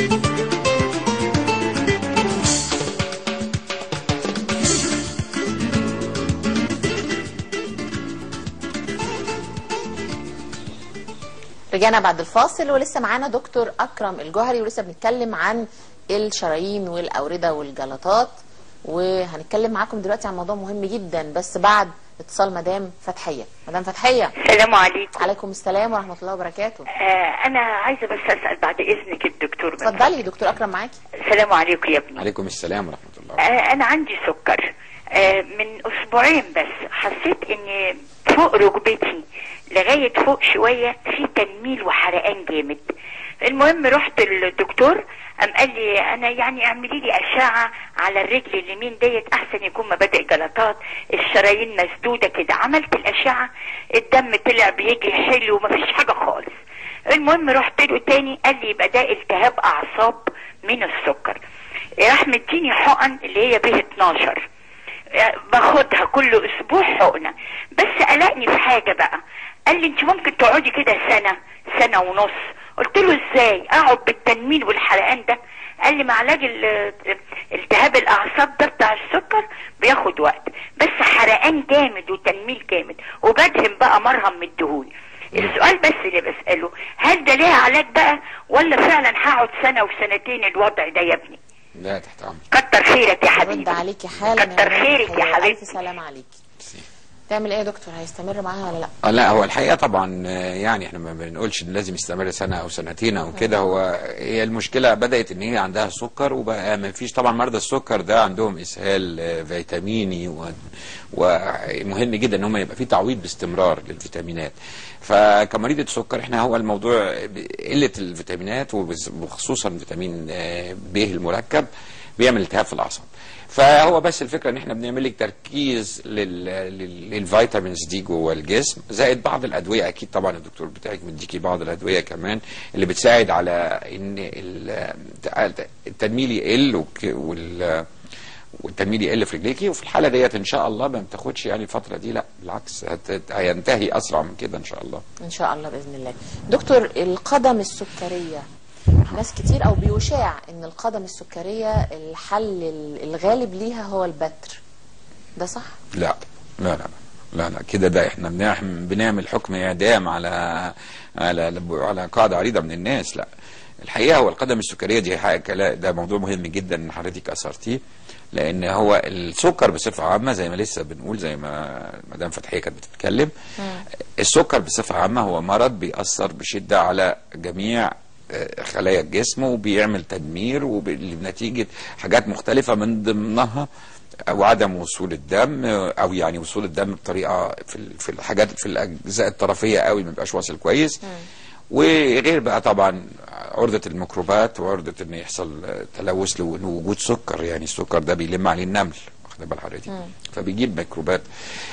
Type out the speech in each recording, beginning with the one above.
رجعنا بعد الفاصل ولسه معانا دكتور اكرم الجوهري ولسه بنتكلم عن الشرايين والاورده والجلطات وهنتكلم معاكم دلوقتي عن موضوع مهم جدا بس بعد اتصال مدام فتحيه مدام فتحيه السلام عليكم عليكم السلام ورحمه الله وبركاته آه انا عايزه بس اسال بعد اذنك الدكتور بس. اتفضلي دكتور اكرم معاكي السلام عليكم يا ابني عليكم السلام ورحمة الله آه انا عندي سكر آه من اسبوعين بس حسيت ان فوق ركبتي لغايه فوق شويه في تنميل وحرقان جامد المهم رحت الدكتور قام قال لي انا يعني اعملي لي اشعه على الرجل اليمين ديت احسن يكون مبادئ جلطات الشرايين مسدوده كده عملت الاشعه الدم طلع بيجري حلو مفيش حاجه خالص المهم رحت له تاني قال لي يبقى ده التهاب اعصاب من السكر راح مديني حقن اللي هي به 12 باخدها كل اسبوع حقنه بس قلقني في حاجه بقى قال لي انت ممكن تقعدي كده سنه سنه ونص قلت له ازاي اقعد بالتنميل والحرقان ده قال لي مع علاج ال- التهاب الاعصاب ده بتاع السكر بياخد وقت بس حرقان جامد وتنميل جامد وبدهم بقى مرهم من الدهون السؤال بس اللي بسأله هل ده ليها علاج بقى ولا فعلا هقعد سنة وسنتين الوضع ده يا ابني لا تحت أمرك كتر خيرك يا رد حبيبي عليكي حالا كتر مدام خيرك يا فتحية. حبيبتي الف سلام عليكي تعمل ايه يا دكتور هيستمر معاها ولا لا آه، لا هو الحقيقه طبعا آه، يعني احنا ما بنقولش ان لازم يستمر سنه او سنتين او كده هو هي المشكله بدات ان هي عندها سكر وبقى ما فيش طبعا مرضى السكر ده عندهم اسهال آه، فيتاميني و- ومهم جدا ان هم يبقى في تعويض باستمرار للفيتامينات فكمريضه السكر احنا هو الموضوع ب- قله الفيتامينات وبس- وخصوصا فيتامين آه، ب المركب بيعمل التهاب في الاعصاب فهو بس الفكره ان احنا بنعمل لك تركيز لل... لل... للفيتامينز دي جوه الجسم زائد بعض الادويه اكيد طبعا الدكتور بتاعك مديكي بعض الادويه كمان اللي بتساعد على ان ال- التنميل يقل وك... وال والتنميل يقل في رجليكي وفي الحاله ديت ان شاء الله ما بتاخدش يعني الفتره دي لا بالعكس هت... هينتهي اسرع من كده ان شاء الله ان شاء الله باذن الله دكتور القدم السكريه ناس كتير او بيشاع ان القدم السكريه الحل ال- الغالب ليها هو البتر ده صح لا لا لا لا لا كده ده احنا بنعمل بنعمل حكم اعدام على على على قاعده عريضه من الناس لا الحقيقه هو القدم السكريه دي حاجه لا ده موضوع مهم جدا ان حضرتك اثرتيه لان هو السكر بصفه عامه زي ما لسه بنقول زي ما مدام فتحيه كانت بتتكلم السكر بصفه عامه هو مرض بيأثر بشده على جميع آه، خلايا الجسم وبيعمل تدمير وبنتيجه حاجات مختلفه من ضمنها او عدم وصول الدم او يعني وصول الدم بطريقه في ال- في الحاجات في الاجزاء الطرفيه قوي ما بيبقاش واصل كويس وغير بقى طبعا عرضة الميكروبات وعرضة ان يحصل تلوث لوجود سكر يعني السكر ده بيلم عليه النمل واخد بال حضرتك فبيجيب ميكروبات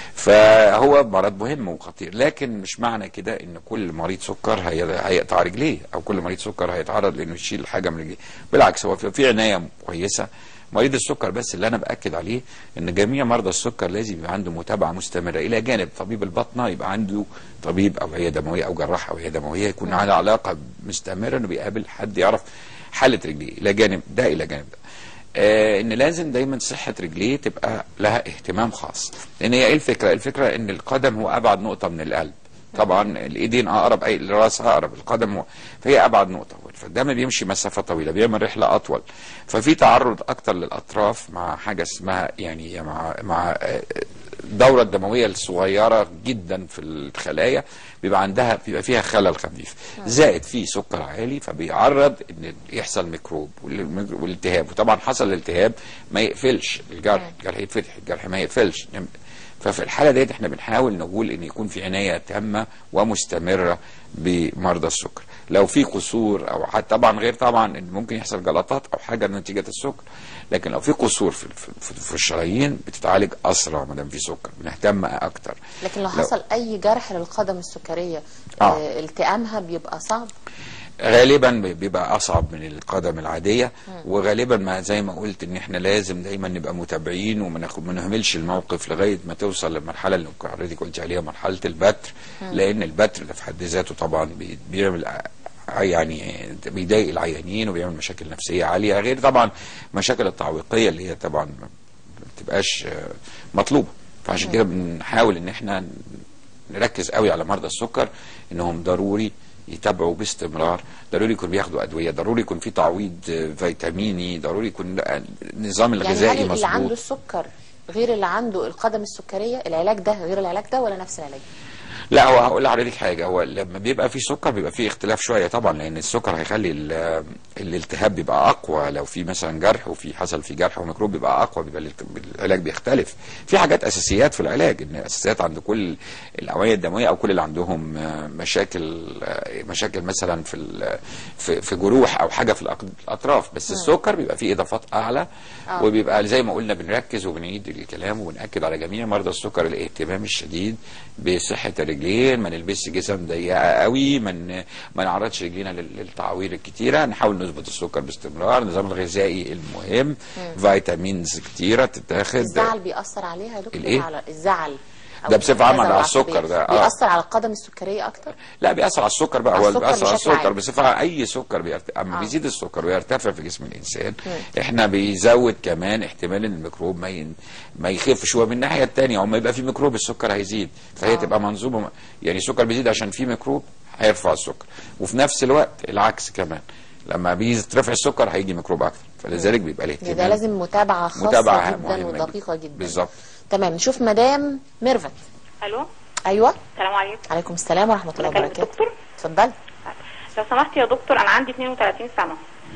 فهو مرض مهم وخطير لكن مش معنى كده ان كل مريض سكر هي- هيقطع رجليه او كل مريض سكر هيتعرض لانه يشيل حاجه من رجليه بالعكس هو في في عنايه كويسه مريض السكر بس اللي انا باكد عليه ان جميع مرضى السكر لازم يبقى عنده متابعه مستمره الى جانب طبيب البطنه يبقى عنده طبيب اوعيه دمويه او جراح اوعيه دمويه يكون على علاقه مستمره انه بيقابل حد يعرف حاله رجليه الى جانب ده الى جانب ده آه ان لازم دايما صحه رجليه تبقى لها اهتمام خاص لان هي ايه الفكره الفكره ان القدم هو ابعد نقطه من القلب طبعا الايدين اقرب اي الراس اقرب القدم هو فهي ابعد نقطه فالدم بيمشي مسافه طويله بيعمل رحله اطول ففي تعرض اكتر للاطراف مع حاجه اسمها يعني مع مع آه، الدوره الدمويه الصغيره جدا في الخلايا بيبقى عندها بيبقى فيها خلل خفيف زائد في سكر عالي فبيعرض ان يحصل ميكروب وال- والالتهاب وطبعا حصل الالتهاب ما يقفلش الجرح الجرح يتفتح الجرح ما يقفلش ففي الحاله ديت احنا بنحاول نقول ان يكون في عنايه تامه ومستمره بمرضى السكر لو في قصور او حتى طبعا غير طبعا ان ممكن يحصل جلطات او حاجه نتيجه السكر لكن لو في قصور في, في, في, في الشرايين بتتعالج اسرع ما دام في سكر بنهتم اكتر لكن لو حصل اي جرح للقدم السكريه آه. آه. التئامها بيبقى صعب غالبا بيبقى اصعب من القدم العاديه وغالبا ما زي ما قلت ان احنا لازم دايما نبقى متابعين وما ناخد- ما نهملش الموقف لغايه ما توصل للمرحله اللي حضرتك قلت عليها مرحله البتر لان البتر ده في حد ذاته طبعا بي- بيعمل يعني بيضايق العيانين وبيعمل مشاكل نفسيه عاليه غير طبعا مشاكل التعويقيه اللي هي طبعا ما بتبقاش آه، مطلوبه فعشان كده بنحاول ان احنا نركز قوي على مرضى السكر انهم ضروري يتابعوا باستمرار ضروري يكون بياخدوا ادويه ضروري يكون في تعويض آه، فيتاميني ضروري يكون النظام يعني هل الغذائي اللي عنده مظبوط السكر غير اللي عنده القدم السكريه العلاج ده غير العلاج ده ولا نفس العلاج لا هو هقول لحضرتك حاجه هو لما بيبقى في سكر بيبقى في اختلاف شويه طبعا لان السكر هيخلي ال- الالتهاب بيبقى اقوى لو في مثلا جرح وفي حصل في جرح وميكروب بيبقى اقوى بيبقى الالت- العلاج بيختلف في حاجات اساسيات في العلاج ان اساسيات عند كل الاوعيه الدمويه او كل اللي عندهم آه، مشاكل آه، مشاكل مثلا في ال- في في جروح او حاجه في الأق- الاطراف بس السكر بيبقى فيه اضافات اعلى آه. وبيبقى زي ما قلنا بنركز وبنعيد الكلام وبناكد على جميع مرضى السكر الاهتمام الشديد بصحه الرجلين ما نلبسش جسم ضيقه قوي ما ن- ما نعرضش رجلينا لل- للتعوير الكتيره نحاول نظبط السكر باستمرار النظام الغذائي المهم فيتامينز كتيره تتاخد الزعل بيأثر عليها يا دكتور الإيه؟ على الزعل أو ده بصفة عامة الكذا على والعصبية. السكر ده، آه. بيأثر على القدم السكريه اكتر لا بيأثر على السكر بقى على هو السكر بيأثر على بشكل السكر عام. بصفة أي سكر بيرت... أما آه. بيزيد السكر ويرتفع في جسم الإنسان إحنا بيزود كمان احتمال إن الميكروب ما ين... ما يخفش هو من الناحية التانية وما يبقى في ميكروب السكر هيزيد فهي آه. تبقى منظومة م- يعني السكر بيزيد عشان في ميكروب هيرفع السكر وفي نفس الوقت العكس كمان لما بيترفع السكر هيجي ميكروب أكتر فلذلك بيبقى يعني الاهتمام ده لازم متابعه خاصه متابعة جدا مهمة ودقيقه جدا بالظبط تمام نشوف مدام ميرفت الو ايوه السلام عليكم عليكم السلام ورحمه الله بكلم وبركاته الدكتور اتفضلي لو سمحت يا دكتور انا عندي 32 سنه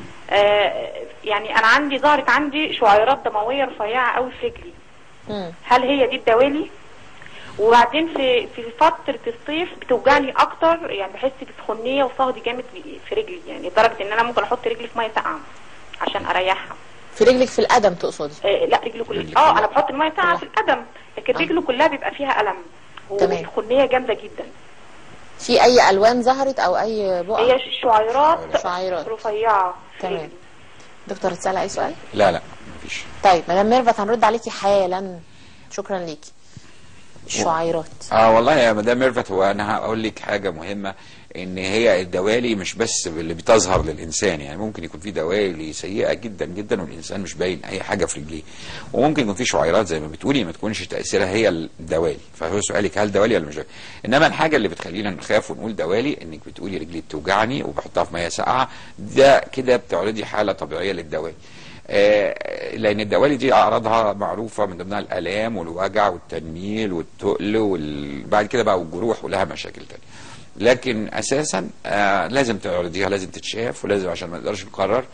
آه يعني انا عندي ظهرت عندي شعيرات دمويه رفيعه قوي في رجلي مم. هل هي دي الدوالي وبعدين في في فتره الصيف بتوجعني اكتر يعني بحس بسخونيه وصهد جامد في- في رجلي يعني لدرجه ان انا ممكن احط رجلي في ميه ساقعه عشان اريحها في رجلك في القدم تقصدي آه لا رجله كلها رجلك اه كلها. انا بحط الميه ساقعه كلها. في القدم لكن آه. رجله كلها بيبقى فيها الم تمام. وسخونيه جامده جدا في اي الوان ظهرت او اي بقع هي شعيرات شعيرات. رفيعه في تمام. رجلي. دكتور تسال اي سؤال لا لا مفيش طيب مدام ميرفت هنرد عليكي حالا شكرا ليكي الشعيرات اه والله يا مدام ميرفت هو انا هقول لك حاجه مهمه ان هي الدوالي مش بس اللي بتظهر للانسان يعني ممكن يكون في دوالي سيئه جدا جدا والانسان مش باين اي حاجه في رجليه وممكن يكون في شعيرات زي ما بتقولي ما تكونش تاثيرها هي الدوالي فهو سؤالك هل دوالي ولا مش دوالي انما الحاجه اللي بتخلينا نخاف ونقول دوالي انك بتقولي رجلي بتوجعني وبحطها في ميه ساقعه ده كده بتعرضي حاله طبيعيه للدوالي آه، لان الدوالي دي اعراضها معروفه من ضمنها الالام والوجع والتنميل والتقل وبعد كده بقى والجروح ولها مشاكل تانية لكن اساسا آه لازم تعرضيها لازم تتشاف ولازم عشان ما نقدرش نقرر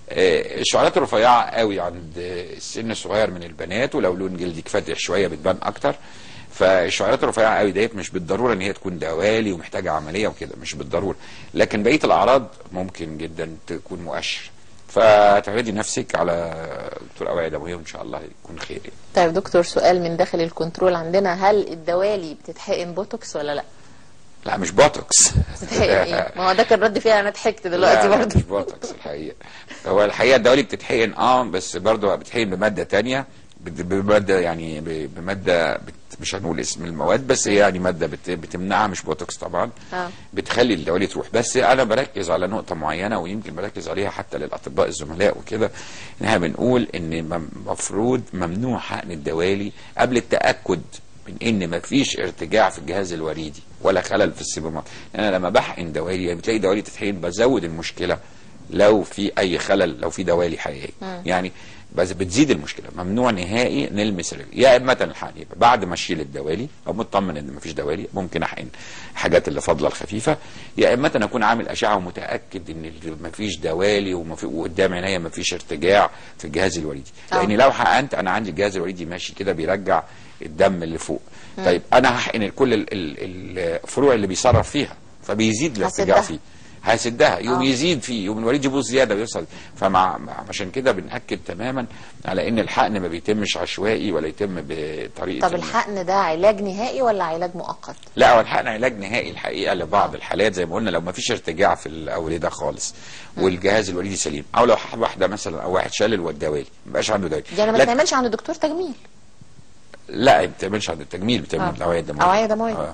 آه الشعرات الرفيعه قوي عند السن الصغير من البنات ولو لون جلدك فاتح شويه بتبان اكتر فالشعيرات الرفيعه قوي ديت مش بالضروره ان هي تكون دوالي ومحتاجه عمليه وكده مش بالضروره لكن بقيه الاعراض ممكن جدا تكون مؤشر فتعرضي نفسك على دكتور اوعيه دمويه وان شاء الله يكون خير يعني. طيب دكتور سؤال من داخل الكنترول عندنا هل الدوالي بتتحقن بوتوكس ولا لا لا مش بوتوكس بتتحقن ايه ما هو ده كان رد فيها انا ضحكت دلوقتي لا، لا، برضه مش بوتوكس الحقيقه هو الحقيقه الدوالي بتتحقن اه بس برضه بتتحقن بماده تانية بت- بماده يعني ب- بماده بت مش هنقول اسم المواد بس هي يعني ماده بت بتمنعها مش بوتوكس طبعا آه. بتخلي الدوالي تروح بس انا بركز على نقطه معينه ويمكن بركز عليها حتى للاطباء الزملاء وكده انها بنقول ان المفروض ممنوع حقن الدوالي قبل التاكد من ان مفيش ارتجاع في الجهاز الوريدي ولا خلل في السيبومات انا لما بحقن دوالي يعني بتلاقي دوالي تتحقن بزود المشكله لو في اي خلل لو في دوالي حقيقيه يعني بس بتزيد المشكله ممنوع نهائي نلمس الرجل يا اما الحقن يبقى بعد ما اشيل الدوالي او مطمن ان مفيش دوالي ممكن احقن حاجات اللي فاضله الخفيفه يا اما انا اكون عامل اشعه ومتاكد ان مفيش دوالي ومفي- وقدام عينيا مفيش ارتجاع في الجهاز الوريدي آه. لان لو حقنت انا عندي الجهاز الوريدي ماشي كده بيرجع الدم اللي فوق طيب انا هحقن كل ال- ال- الفروع اللي بيصرف فيها فبيزيد الارتجاع هسدها. فيه هيسدها يوم آه. يزيد فيه يوم الوريد يبوظ زياده ويوصل فمع مع- عشان كده بناكد تماما على ان الحقن ما بيتمش عشوائي ولا يتم بطريقه طب ال- الحقن ده علاج نهائي ولا علاج مؤقت لا هو الحقن علاج نهائي الحقيقه لبعض الحالات زي ما قلنا لو ما فيش ارتجاع في الاورده خالص والجهاز الوريدي سليم او لو واحده مثلا او واحد شال الدوالي ما بقاش عنده دوالي يعني ما لكن- بتعملش عند دكتور تجميل لا ما بتعملش عند التجميل بتعمل آه. الاوعيه الدمويه أوعية دموية. آه.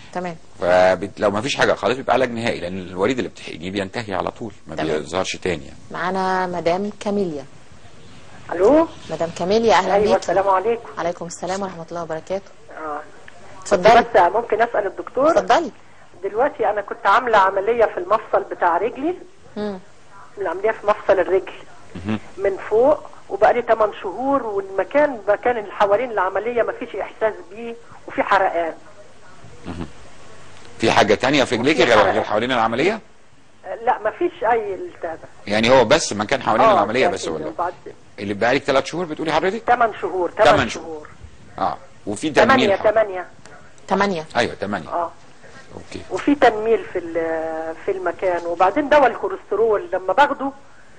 تمام فلو ما فيش حاجه خالص بيبقى علاج نهائي لان الوريد اللي بتحقنيه بينتهي على طول ما تمام. بيظهرش تاني يعني. معانا مدام كاميليا الو مدام كاميليا اهلا ايوه بيك السلام عليكم عليكم السلام ورحمه الله وبركاته اه اتفضلي بس ممكن اسال الدكتور اتفضلي دلوقتي انا كنت عامله عمليه في المفصل بتاع رجلي مم. العمليه في مفصل الرجل من فوق وبقى لي 8 شهور والمكان مكان اللي حوالين العمليه ما فيش احساس بيه وفي حرقان في حاجه تانية في رجليكي وفي غير حاجة. غير حوالين العمليه آه، لا ما فيش اي التهاب يعني هو بس مكان حوالين آه، العمليه كان بس كده. ولا وبعد اللي بقالك ثلاث شهور بتقولي حضرتك 8 شهور تمن 8 شهور. شهور اه وفي تنميل 8 حوالين. 8 ثمانية ايوه 8 اه اوكي وفي تنميل في ال- في المكان وبعدين دواء الكوليسترول لما باخده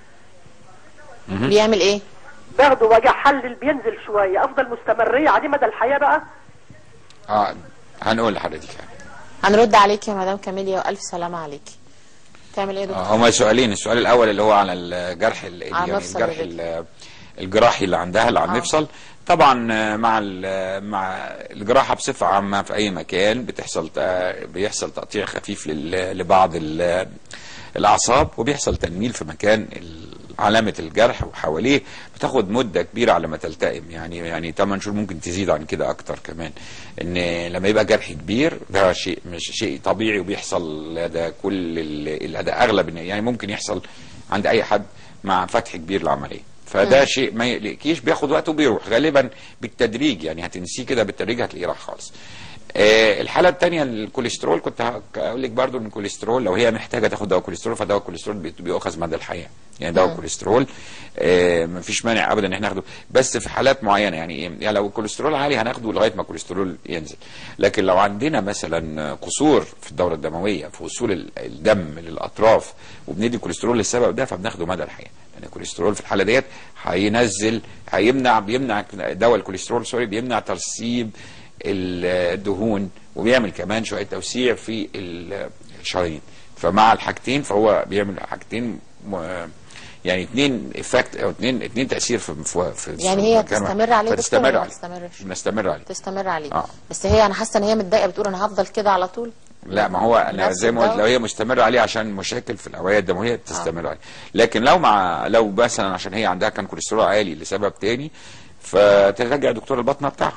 بيعمل ايه باخده واجي احلل بينزل شويه افضل مستمريه عليه مدى الحياه بقى اه هنقول لحضرتك هنرد عليك يا مدام كاميليا والف سلامه عليكي تعمل ايه يا دكتور آه، هما سؤالين السؤال الاول اللي هو على الجرح ال- على يعني مفصل الجرح الرجل. ال- الجراحي اللي عندها اللي على آه. المفصل طبعا آه، مع ال- مع الجراحه بصفه عامه في اي مكان بتحصل ت- بيحصل تقطيع خفيف لل- لبعض ال- الاعصاب وبيحصل تنميل في مكان ال- علامه الجرح وحواليه بتاخد مده كبيره على ما تلتئم يعني يعني 8 شهور ممكن تزيد عن كده اكتر كمان ان لما يبقى جرح كبير ده شيء مش شيء طبيعي وبيحصل لدى كل ال- لدى اغلب الناس. يعني ممكن يحصل عند اي حد مع فتح كبير للعمليه فده شيء ما يقلقكيش بياخد وقت وبيروح غالبا بالتدريج يعني هتنسيه كده بالتدريج هتلاقيه راح خالص آه الحاله الثانيه الكوليسترول كنت هقول لك برضو ان الكوليسترول لو هي محتاجه تاخد دواء كوليسترول فدواء الكوليسترول بي- بيؤخذ مدى الحياه يعني دواء الكوليسترول آه مفيش مانع ابدا ان احنا ناخده بس في حالات معينه يعني ايه يعني لو الكوليسترول عالي هناخده لغايه ما الكوليسترول ينزل لكن لو عندنا مثلا قصور في الدوره الدمويه في وصول ال- الدم للاطراف وبندي كوليسترول للسبب ده فبناخده مدى الحياه لان الكوليسترول في الحاله ديت هينزل هيمنع بيمنع دواء الكوليسترول سوري بيمنع ترسيب الدهون وبيعمل كمان شويه توسيع في الشرايين فمع الحاجتين فهو بيعمل حاجتين م- يعني اثنين افكت او اثنين اثنين تاثير في في, في يعني هي مكان واحد. تستمر عليه دكتور فتستمر ولا ما عليه تستمرش؟ بنستمر عليه تستمر عليه آه. بس هي انا حاسه ان هي متضايقه بتقول انا هفضل كده على طول لا ما هو انا نفس زي ما قلت الدواء؟ لو هي مستمره عليه عشان مشاكل في الاوعيه الدمويه تستمر عليه لكن لو مع لو مثلا عشان هي عندها كان كوليسترول عالي لسبب تاني فترجع دكتور البطنه بتاعها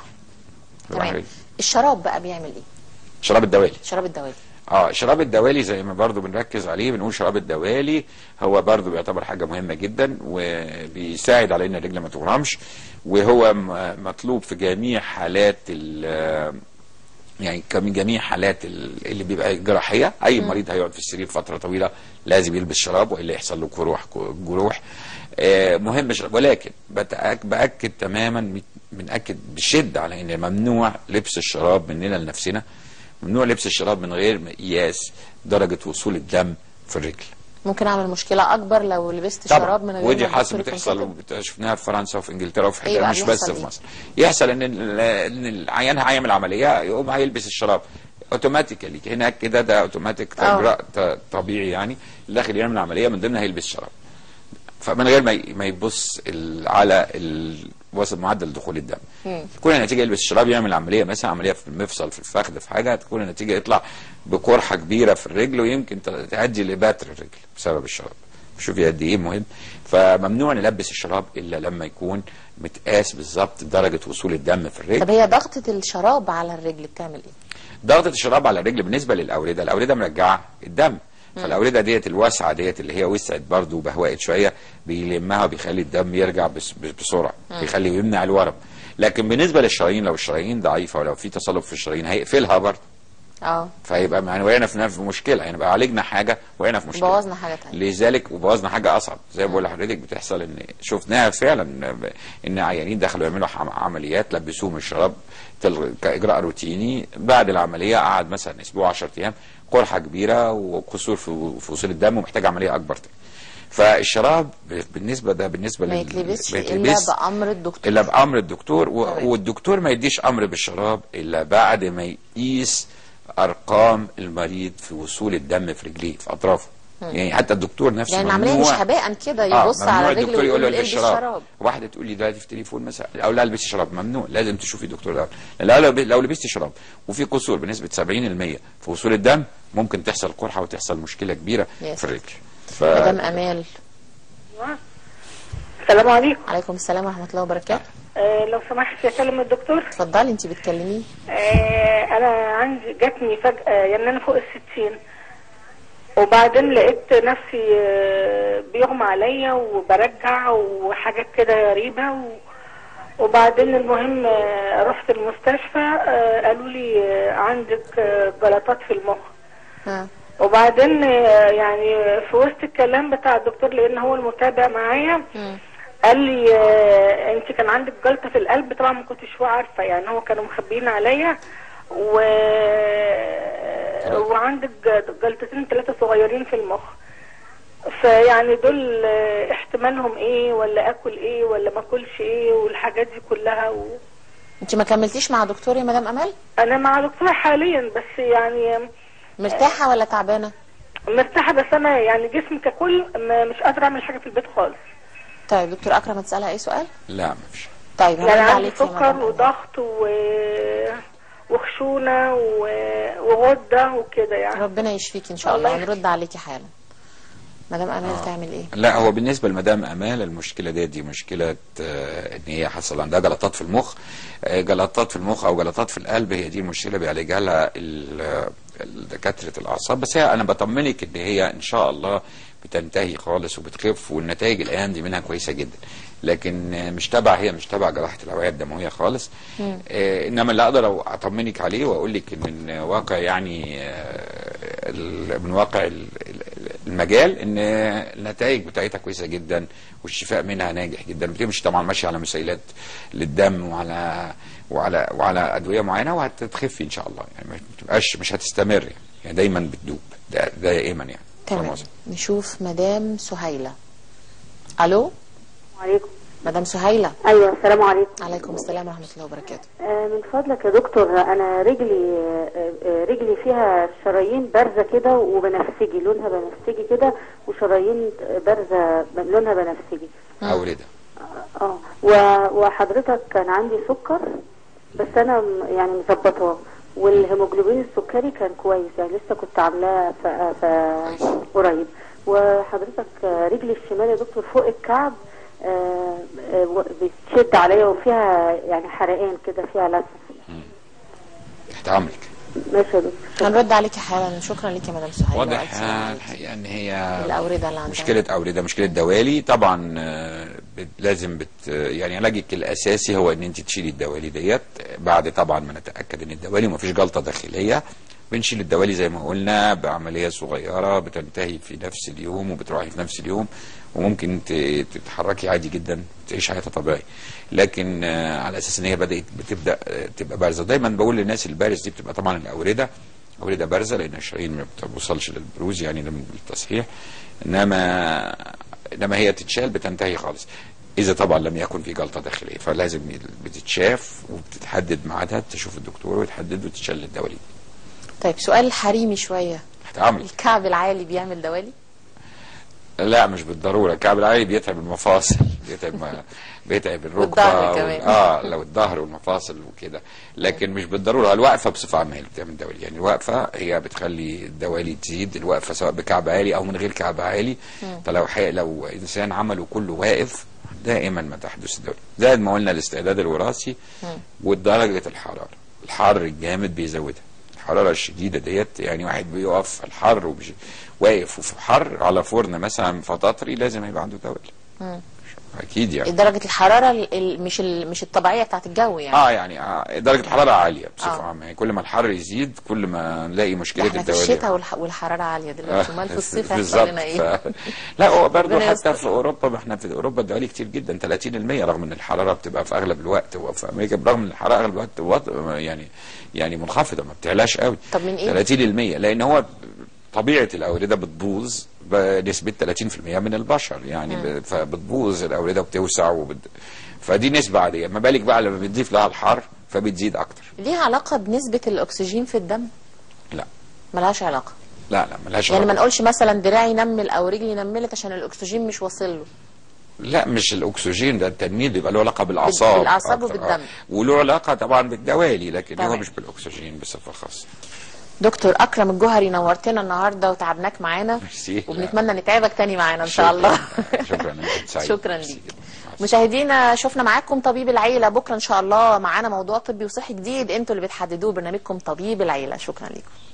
تمام الشراب بقى بيعمل ايه شراب الدوالي شراب الدوالي اه شراب الدوالي زي ما برضو بنركز عليه بنقول شراب الدوالي هو برضو بيعتبر حاجة مهمة جدا وبيساعد على ان الرجل ما تورمش وهو م- مطلوب في جميع حالات ال- يعني كم- جميع حالات ال- اللي بيبقى جراحية اي مريض هيقعد في السرير فترة طويلة لازم يلبس شراب والا يحصل له جروح جروح آه، مهم شراب ولكن بتأك- باكد تماما بنأكد بشدة على ان ممنوع لبس الشراب مننا لنفسنا ممنوع لبس الشراب من غير قياس درجة وصول الدم في الرجل ممكن اعمل مشكله اكبر لو لبست طبعا شراب من غير ودي ما حاسه الدكتور بتحصل يكون وبت- شفناها في فرنسا وفي انجلترا وفي إيه حته بقى مش بس بيحصل في إيه؟ مصر يحصل ان ال- ان العيان هيعمل عمليه يقوم هيلبس الشراب اوتوماتيكالي هناك كده ده اوتوماتيك آه. اجراء ط- طبيعي يعني اللي داخل يعمل عمليه من ضمنها هيلبس شراب فمن غير ما ي- ما يبص ال- على ال- وصل معدل دخول الدم تكون النتيجه يلبس الشراب يعمل عمليه مثلا عمليه في المفصل في الفخذ في حاجه تكون النتيجه يطلع بقرحه كبيره في الرجل ويمكن ت- تؤدي لبتر الرجل بسبب الشراب شوفي قد ايه مهم فممنوع نلبس الشراب الا لما يكون متقاس بالظبط درجه وصول الدم في الرجل طب هي ضغطه الشراب على الرجل بتعمل ايه ضغطة الشراب على الرجل بالنسبة للأوردة الأوردة مرجعة الدم فالأوردة ديت الواسعة ديت اللي هي وسعت برضه وبهوقت شوية بيلمها وبيخلي الدم يرجع بس بس- بسرعة بيخلي ويمنع الورم لكن بالنسبة للشرايين لو الشرايين ضعيفة ولو في تصلب في الشرايين هيقفلها برضه اه فيبقى يعني وقعنا في نفس مشكلة يعني بقى عالجنا حاجة وقعنا في مشكلة بوظنا حاجة تانية. لذلك وبوظنا حاجة أصعب زي ما بقول لحضرتك بتحصل إن شفناها فعلا إن عيانين دخلوا يعملوا حم- عمليات لبسوهم الشراب تل- كإجراء روتيني بعد العملية قعد مثلا أسبوع 10 أيام قرحة كبيرة وقصور في في وصول الدم ومحتاج عملية أكبر تاني فالشراب بالنسبة ده بالنسبة ما لل- يتلبسش ما الا يتلبس بامر الدكتور الا بامر الدكتور و... تمام. والدكتور ما يديش امر بالشراب الا بعد ما يقيس ارقام المريض في وصول الدم في رجليه في اطرافه يعني حتى الدكتور نفسه يعني العمليه مش ممنوع- هباء كده آه، يبص ممنوع على الرجل الدكتور يقول له ويقول البس البس شراب شراب واحده تقول لي دلوقتي في تليفون مثلا او لا البسي شراب ممنوع لازم تشوفي دكتور الاول لا لو لو لبستي شراب وفي قصور بنسبه 70% في وصول الدم ممكن تحصل قرحه وتحصل مشكله كبيره يا في الرجل ف... مدام امال السلام عليكم عليكم السلام ورحمه الله وبركاته آه لو سمحت اكلم الدكتور اتفضلي انت بتكلميه آه انا عندي جاتني فجأة يعني انا فوق الستين وبعدين لقيت نفسي آه بيغمى عليا وبرجع وحاجات كده غريبة و... وبعدين المهم آه رحت المستشفى آه قالوا لي آه عندك آه جلطات في المخ ها وبعدين آه، يعني في وسط الكلام بتاع الدكتور لان هو المتابع معايا مم. قال لي آه، انت كان عندك جلطه في القلب طبعا ما كنتش عارفه يعني هو كانوا مخبيين عليا و... وعندك جلطتين ثلاثه صغيرين في المخ فيعني دول آه، احتمالهم ايه ولا اكل ايه ولا ما اكلش ايه والحاجات دي كلها و... انت ما كملتيش مع دكتور يا مدام امال انا مع دكتور حاليا بس يعني مرتاحه ولا تعبانه مرتاحه بس انا يعني جسمي ككل ما- مش قادره اعمل حاجه في البيت خالص طيب دكتور اكرم هتسالها اي سؤال لا ما فيش طيب يعني هرد عندي عليك يا سكر مدام أمال. وضغط و... وخشونه و... وغده وكده يعني ربنا يشفيك ان شاء الله الله ونرد عليكي حالا مدام امال تعمل ايه لا هو بالنسبه لمدام امال المشكله دي دي مشكله آه، ان هي حصل عندها جلطات في المخ آه، جلطات في المخ او جلطات في القلب هي دي المشكله بيعالجها لها ال- آه، دكاتره الاعصاب بس هي انا بطمنك ان هي ان شاء الله بتنتهي خالص وبتخف والنتائج الايام دي منها كويسه جدا لكن آه، مش تبع هي مش تبع جراحه الاوعيه الدمويه خالص آه، انما اللي اقدر اطمنك عليه واقول لك ان من واقع يعني آه، ال- من واقع ال- ال- المجال ان النتائج بتاعتها كويسه جدا والشفاء منها ناجح جدا بتمشي طبعا ماشيه على مسيلات للدم وعلى وعلى وعلى ادويه معينه وهتتخفي ان شاء الله يعني ما تبقاش مش هتستمر يعني, يعني دايما بتدوب دا- دائما يعني تمام فاهم قصدي؟ نشوف مدام سهيله الو عليكم مدام سهيله ايوه السلام عليكم عليكم السلام ورحمه الله وبركاته آه، من فضلك يا دكتور انا رجلي آه، آه، رجلي فيها شرايين بارزه كده وبنفسجي لونها بنفسجي كده وشرايين بارزه لونها بنفسجي اورده اه و- وحضرتك كان عندي سكر بس انا م- يعني مظبطاه والهيموجلوبين السكري كان كويس يعني لسه كنت عاملاه ف... ف... قريب وحضرتك آه، رجلي الشمال يا دكتور فوق الكعب آه، آه، و- بتشد عليا وفيها يعني حرقان كده فيها لسع تحت امرك ماشي يا دكتور شكراً. هنرد عليكي حالا شكرا لك يا مدام سهيله واضح وألف آه، سلامة. الحقيقه ان هي الاورده اللي عندها مشكلة أوردة مشكلة دوالي طبعا آه، بت- لازم بت يعني علاجك الأساسي هو إن أنت تشيلي الدوالي ديت بعد طبعا ما نتأكد إن الدوالي ما فيش جلطة داخلية بنشيل الدوالي زي ما قلنا بعملية صغيرة بتنتهي في نفس اليوم وبتروحي في نفس اليوم وممكن ت- تتحركي عادي جدا تعيش حياتها طبيعي لكن آه، على أساس إن هي بدأت بتبدأ آه، تبقى بارزة دايما بقول للناس البارز دي بتبقى طبعا الأوردة أوردة بارزة لأن الشرايين ما بتوصلش للبروز يعني ده بالتصحيح انما انما هي تتشال بتنتهي خالص اذا طبعا لم يكن في جلطه داخليه فلازم بتتشاف وبتتحدد ميعادها تشوف الدكتور ويتحدد وتتشال الدوالي طيب سؤال حريمي شويه تحت امرك الكعب العالي بيعمل دوالي لا مش بالضروره الكعب العالي بيتعب المفاصل بيتعب بيتعب الركبه والظهر وال- كمان. اه لو الظهر والمفاصل وكده لكن مش بالضروره الوقفه بصفه عامه هي اللي بتعمل دوالي يعني الوقفه هي بتخلي الدوالي تزيد الوقفه سواء بكعب عالي او من غير كعب عالي فلو حي... لو انسان عمله كله واقف دائما ما تحدث الدوالي زائد ما قلنا الاستعداد الوراثي ودرجه الحراره الحر الجامد بيزودها الحراره الشديده ديت يعني واحد بيقف في الحر وبيش... واقف وفي حر على فرن مثلا فطاطري لازم يبقى عنده دوالي اكيد يعني درجه الحراره ال- ال- مش ال- مش الطبيعيه بتاعت الجو يعني اه يعني آه درجه الحراره عاليه بصفه آه. عامه يعني كل ما الحر يزيد كل ما نلاقي ده مشكله احنا في الدوالي الشتاء والح- والحراره عاليه دلوقتي امال في الصيف هيحصل بالظبط لنا ايه ف... لا هو برضه ربنا حتى يستر. في اوروبا ما احنا في اوروبا الدوالي كتير جدا 30% رغم ان الحراره بتبقى في اغلب الوقت وفي امريكا برغم ان الحراره اغلب الوقت وط... يعني يعني منخفضه ما بتعلاش قوي طب من إيه؟ 30% لان هو طبيعه الاورده بتبوظ بنسبه 30% من البشر يعني ب... فبتبوظ الاورده وبتوسع وبت... فدي نسبه عاديه ما بالك بقى لما بتضيف لها الحر فبتزيد اكتر ليها علاقه بنسبه الاكسجين في الدم لا ملهاش علاقه لا لا ملهاش يعني ما علاقة. نقولش مثلا دراعي نمل او رجلي نملت عشان الاكسجين مش واصل له لا مش الاكسجين ده التنميل بيبقى له علاقه بالاعصاب بالأعصاب أكتر. وبالدم. آه. وله علاقه طبعا بالدوالي لكن هو تمام. مش بالاكسجين بصفه خاصه دكتور اكرم الجوهري نورتنا النهارده وتعبناك معانا ميرسي. وبنتمنى نتعبك تاني معانا ان شاء الله شكرا أنا كنت سعيد. شكرا ميرسي ليك جداً. مع السلامة. مشاهدينا شفنا معاكم طبيب العيله بكره ان شاء الله معانا موضوع طبي وصحي جديد انتوا اللي بتحددوه برنامجكم طبيب العيله شكرا لكم